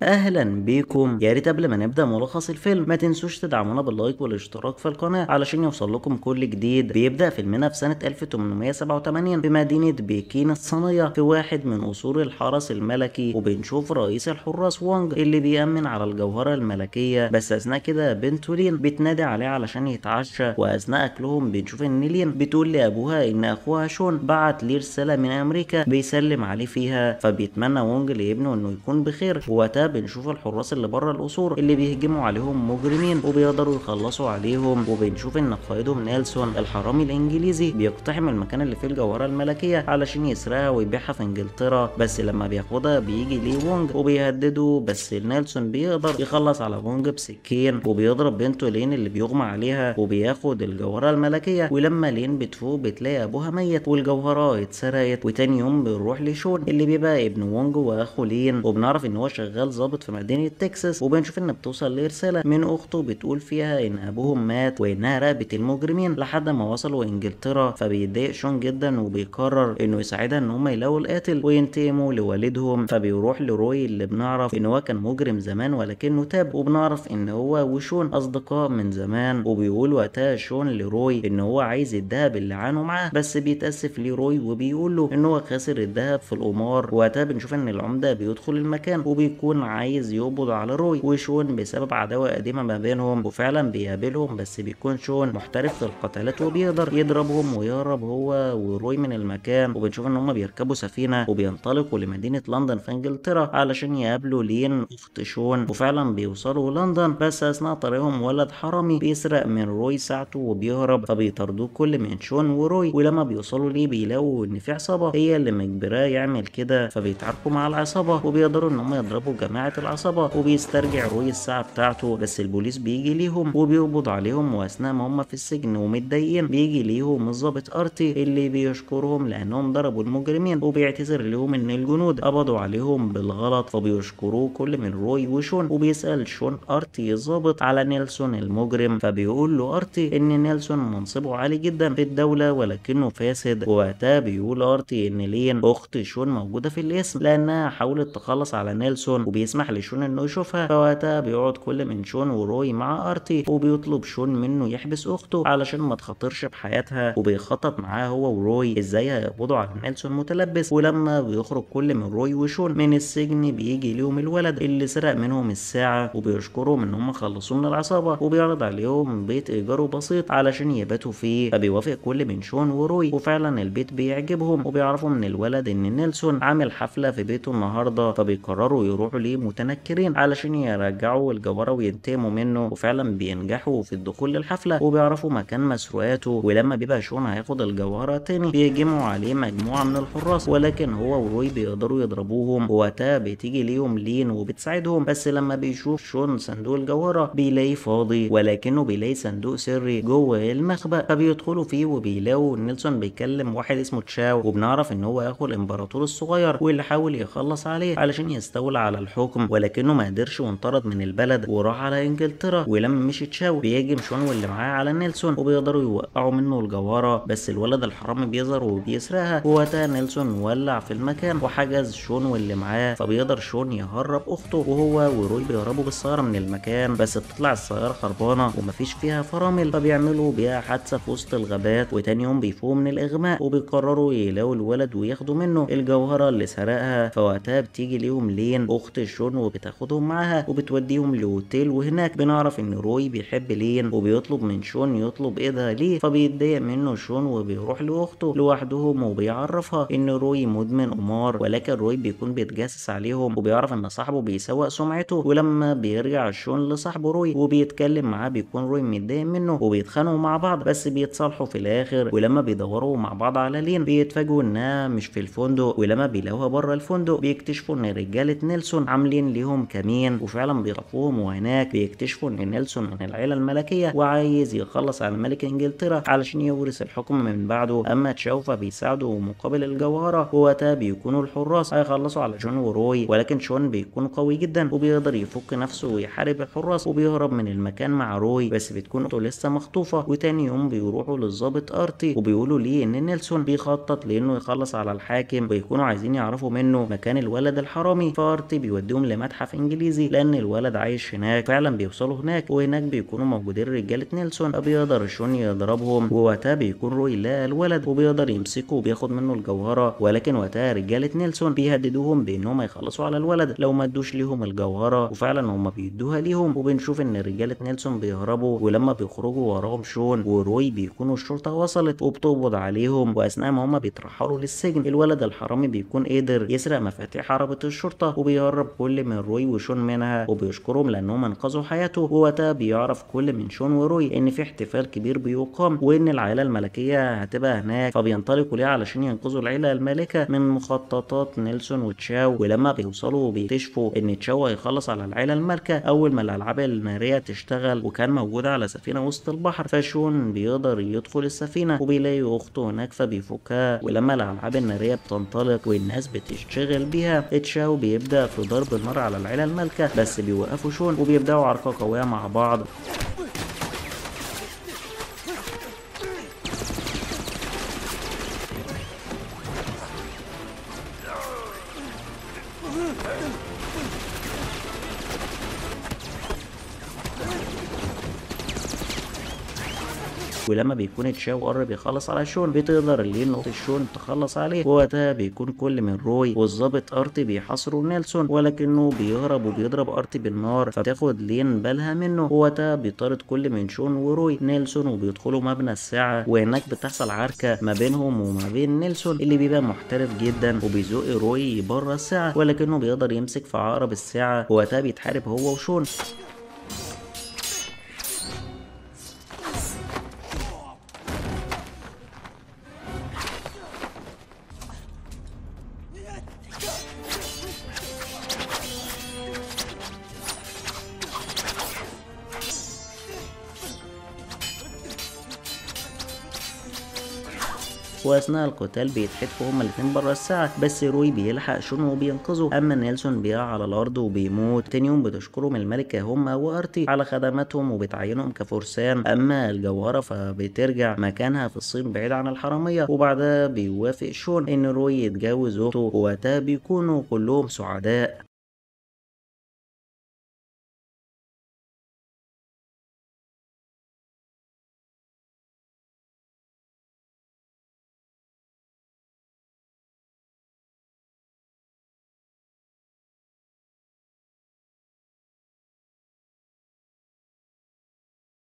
اهلا بيكم يا ريت قبل ما نبدا ملخص الفيلم ما تنسوش تدعمونا باللايك والاشتراك في القناه علشان يوصل لكم كل جديد بيبدا فيلمنا في سنه 1887 بمدينه بكين الصينيه في واحد من قصور الحرس الملكي وبنشوف رئيس الحراس وانج اللي بيأمن على الجوهره الملكيه بس اثناء كده بنته لين بتنادي عليه علشان يتعشى واثناء اكلهم بنشوف ان لين بتقول لابوها ان اخوها شون بعت ليه رساله من امريكا بيسلم عليه فيها فبيتمنى وونج لابنه انه يكون بخير ووقتها بنشوف الحراس اللي بره القصور اللي بيهجموا عليهم مجرمين وبيقدروا يخلصوا عليهم وبنشوف ان قائدهم نيلسون الحرامي الانجليزي بيقتحم المكان اللي فيه الجوهره الملكيه علشان يسرقها ويبيعها في انجلترا بس لما بياخدها بيجي ليه وونج وبيهدده بس نيلسون بيقدر يخلص على وونج بسكين وبيضرب بنته لين اللي بيغمى عليها وبياخد الجوهره الملكيه ولما لين بتفوق بتلاقي ابوها ميت والجوهره اتسرقت وتاني يوم بنروح لشون اللي بيبقى ابن وونج واخو لين وبنعرف ان هو شغال ظابط في مدينه تكساس وبنشوف ان بتوصل لرساله من اخته بتقول فيها ان ابوهم مات وانها راقبت المجرمين لحد ما وصلوا انجلترا فبيتضايق شون جدا وبيقرر انه يساعدها ان هم يلاقوا القاتل وينتقموا لوالدهم فبيروح لروي اللي بنعرف ان هو كان مجرم زمان ولكنه تاب وبنعرف ان هو وشون اصدقاء من زمان وبيقول وقتها شون لروي ان هو عايز الدهب اللي عانوا معاه بس بيتاسف لروي وبيقول له ان هو خسر الدهب في القمار وقتها بنشوف ان العمده بيدخل المكان وبيكون عايز يقبض على روي وشون بسبب عداوه قديمه ما بينهم وفعلا بيقابلهم بس بيكون شون محترف في القتالات وبيقدر يضربهم ويهرب هو وروي من المكان وبنشوف ان هم بيركبوا سفينه وبينطلقوا لمدينه لندن في انجلترا علشان يقابلوا لين اخت شون وفعلا بيوصلوا لندن بس اثناء طريقهم ولد حرامي بيسرق من روي ساعته وبيهرب فبيطاردوه كل من شون وروي ولما بيوصلوا ليه بيلاقوا ان في عصابه هي اللي مجبراه يعمل كده فبيتعاركوا مع العصابه وبيقدروا ان هم يضربوا جماعه العصابه وبيسترجع روي الساعه بتاعته بس البوليس بيجي ليهم وبيقبض عليهم واثناء ما هم في السجن ومتضايقين بيجي ليهم الضابط ارتي اللي بيشكرهم لانهم ضربوا المجرمين وبيعتذر لهم ان الجنود قبضوا عليهم بالغلط فبيشكروه كل من روي وشون وبيسال شون ارتي الضابط على نيلسون المجرم فبيقول له ارتي ان نيلسون منصبه عالي جدا في الدوله ولكنه فاسد ووقتها بيقول ارتي ان لين اخت شون موجوده في الاسم لانها حاولت تخلص على نيلسون وبيسمح لشون انه يشوفها فوقتها بيقعد كل من شون وروي مع ارتي وبيطلب شون منه يحبس اخته علشان ما تخاطرش بحياتها وبيخطط معاه هو وروي ازاي هيقبضوا على نيلسون متلبس ولما بيخرج كل من روي وشون من السجن بيجي ليهم الولد اللي سرق منهم الساعه وبيشكرهم ان هم خلصوه من العصابه وبيعرض عليهم بيت ايجاره بسيط علشان يباتوا فيه فبيوافق كل من شون وروي وفعلا البيت بيعجبهم وبيعرفوا من الولد ان نيلسون عامل حفله في بيته النهارده فبيقرروا يروحوا ليه متنكرين علشان يرجعوا الجوهره وينتقموا منه وفعلا بينجحوا في الدخول للحفله وبيعرفوا مكان مسروقاته ولما بيبقى شون هياخد الجوهره تاني بيهجموا عليه مجموعه من الحراس ولكن هو وروي بيقدروا يضربوهم ووقتها بتيجي ليهم لين وبتساعدهم بس لما بيشوف شون صندوق الجوهره بيلاقيه فاضي ولكنه بيلاقي صندوق سري جوه المخبأ فبيدخلوا فيه وبيلاقوا نيلسون بيكلم واحد اسمه تشاو وبنعرف ان هو اخو الامبراطور الصغير واللي حاول يخلص عليه علشان يستولى على الحكم ولكنه ما قدرش وانطرد من البلد وراح على انجلترا ولما مشي تشاو بيهاجم شون واللي معاه على نيلسون وبيقدروا يوقعوا منه الجوهره بس الولد الحرامي بيظهر وبيسرقها ووقتها نيلسون ولع في المكان وحجز شون واللي معاه فبيقدر شون يهرب اخته وهو وروي بيهربوا بالسياره من المكان بس بتطلع السياره خربانه ومفيش فيها فرامل فبيعملوا بيها حادثه في وسط الغابات وتاني يوم بيفوقوا من الاغماء وبيقرروا يلاقوا الولد وياخدوا منه الجوهره اللي سرقها فوقتها بتيجي ليهم لين اخت شون وبتاخدهم معاها وبتوديهم لاوتيل وهناك بنعرف ان روي بيحب لين وبيطلب من شون يطلب ايدها ليه فبيتضايق منه شون وبيروح لاخته لوحدهم وبيعرفها ان روي مدمن قمار ولكن روي بيكون بيتجسس عليهم وبيعرف ان صاحبه بيسوق سمعته ولما بيرجع شون لصاحبه روي وبيتكلم معاه بيكون روي متضايق منه وبيتخانقوا مع بعض بس بيتصالحوا في الاخر ولما بيدوروا مع بعض على لين بيتفاجئوا انها مش في الفندق ولما بيلاقوها بره الفندق بيكتشفوا ان رجاله نيلسون عاملين ليهم كمين وفعلا بيرافقوهم وهناك بيكتشفوا ان نيلسون من العيله الملكيه وعايز يخلص على ملك انجلترا علشان يورث الحكم من بعده اما تشاوفا بيساعده مقابل الجوهره ووقتها بيكونوا الحراس هيخلصوا على جون وروي ولكن شون بيكون قوي جدا وبيقدر يفك نفسه ويحارب الحراس وبيهرب من المكان مع روي بس بتكون أخته لسه مخطوفه وتاني يوم بيروحوا للظابط ارتي وبيقولوا ليه ان نيلسون بيخطط لانه يخلص على الحاكم ويكونوا عايزين يعرفوا منه مكان الولد الحرامي فارتي بيوديهم بيوديهم لمتحف انجليزي لان الولد عايش هناك فعلا بيوصلوا هناك وهناك بيكونوا موجودين رجاله نيلسون فبيقدر شون يضربهم ووقتها بيكون روي لقى الولد وبيقدر يمسكه وبياخد منه الجوهره ولكن وقتها رجاله نيلسون بيهددوهم بانهم يخلصوا على الولد لو ما ادوش ليهم الجوهره وفعلا هم بيدوها ليهم وبنشوف ان رجاله نيلسون بيهربوا ولما بيخرجوا وراهم شون وروي بيكونوا الشرطه وصلت وبتقبض عليهم واثناء ما هم بيترحلوا للسجن الولد الحرامي بيكون قادر يسرق مفاتيح عربه الشرطه وبيهرب كل من روي وشون منها وبيشكرهم لانهم انقذوا حياته ووقتها بيعرف كل من شون وروي ان في احتفال كبير بيقام وان العائله الملكيه هتبقى هناك فبينطلقوا ليه علشان ينقذوا العيله المالكه من مخططات نيلسون وتشاو ولما بيوصلوا بيكتشفوا ان تشاو هيخلص على العيله المالكه اول ما الالعاب الناريه تشتغل وكان موجوده على سفينه وسط البحر فشون بيقدر يدخل السفينه وبيلاقي اخته هناك فبيفكها ولما الالعاب الناريه بتنطلق والناس بتشتغل بيها تشاو بيبدا في ضرب النار على العيله المالكه بس بيوقفوا شون وبيبداوا عركه قويه مع بعض ولما بيكون تشاو قرب يخلص على شون بتقدر لين نقطة شون تخلص عليه ووقتها بيكون كل من روي والظابط ارتي بيحاصروا نيلسون ولكنه بيهرب وبيضرب ارتي بالنار فتاخد لين بالها منه ووقتها بيطارد كل من شون وروي نيلسون وبيدخلوا مبنى الساعة وهناك بتحصل عركة ما بينهم وما بين نيلسون اللي بيبقى محترف جدا وبيزق روي بره الساعة ولكنه بيقدر يمسك في عقرب الساعة ووقتها بيتحارب هو وشون واثناء القتال بيتحدفوا هما الاتنين بره الساعه بس روي بيلحق شون وبينقذه اما نيلسون بيقع على الارض وبيموت تاني يوم بتشكرهم الملكه هما وارتي على خدماتهم وبتعينهم كفرسان اما الجوهره فبترجع مكانها في الصين بعيد عن الحراميه وبعدها بيوافق شون ان روي يتجوز اخته ووقتها بيكونوا كلهم سعداء